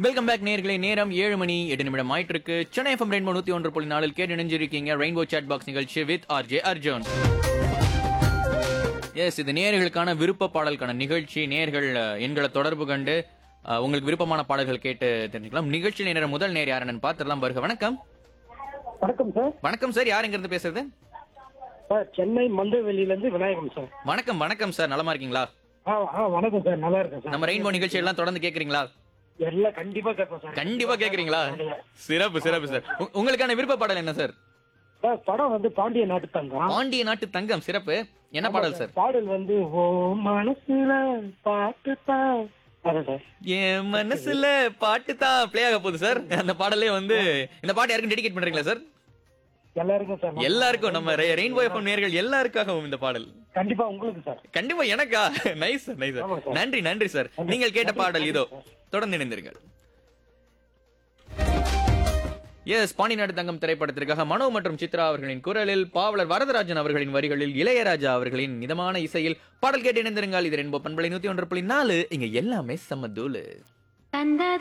Welcome back நேர்களே நேரம் ஏழு மணி எட்டு நிமிடம் ஆயிட்டு இருக்கு சென்னை எஃப்எம் ரெயின்போ நூத்தி ஒன்று புள்ளி நாலில் கேட்டு இணைஞ்சிருக்கீங்க ரெயின்போ சாட் பாக்ஸ் நிகழ்ச்சி வித் ஆர்ஜே அர்ஜுன் எஸ் இது நேர்களுக்கான விருப்ப பாடலுக்கான நிகழ்ச்சி நேர்கள் அஹ், எண்களை தொடர்பு கண்டு அஹ், உங்களுக்கு விருப்பமான பாடல்கள் கேட்டு தெரிஞ்சுக்கலாம் நிகழ்ச்சி நேர முதல் நேர் யாருன்னு பார்த்துடலாம் வருக வணக்கம் வணக்கம் சார் வணக்கம் சார் யார் இருந்து பேசுறது சார் சென்னை மந்தவெளியில இருந்து விநாயகம் சார் வணக்கம் வணக்கம் சார் நலமா இருக்கீங்களா ஆ ஆ வணக்கம் சார் நல்லா இருக்கேன் சார் நம்ம ரெயின்போ நிகழ்ச்சி எல்லாம் தொடர்ந்து கேக்குறீங்களா எல்லாம் கண்டிப்பா கேட்போம் சார் கண்டிப்பா கேக்குறீங்களா சிறப்பு சிறப்பு சார் உ- உங்களுக்கான விருப்ப பாடல் என்ன சார் சார் படம் வந்து பாண்டிய நாட்டு தங்கம் பாண்டிய நாட்டு தங்கம் சிறப்பு என்ன பாடல் சார் பாடல் வந்து ஓ மனசுல பாட்டு தான் அதான் சார் என் மனசுல பாட்டு தான் ப்ளே ஆக போகுது சார் அந்த பாடலே வந்து இந்த பாட்டு யாருக்கும் டெடிகேட் பண்றீங்களா சார் எல்லாருக்கும் சார் எல்லாருக்கும் நம்ம ரெயின்போ எஃப்எம் நேர்கள் எல்லாருக்காகவும் இந்த பாடல் கண்டிப்பா உங்களுக்கு சார் கண்டிப்பா எனக்கா நைஸ் சார் நைஸ் ஆமா சார் சார். நன்றி நன்றி சார் நீங்கள் கேட்ட பாடல் இதோ தொடர்ந்து இணைந்திருங்கள் எஸ் பாண்டி நாடு தங்கம் திரைப்படத்திற்காக மனோ மற்றும் சித்ரா அவர்களின் குரலில் பாவலர் வரதராஜன் அவர்களின் வரிகளில் இளையராஜா அவர்களின் மிதமான இசையில் பாடல் கேட்டு இணைந்திருங்கள் இது ரென்போ பண்பலை நூத்தி ஒன்று புள்ளி நாலு இங்க எல்லாமே சமதூளு தந்தது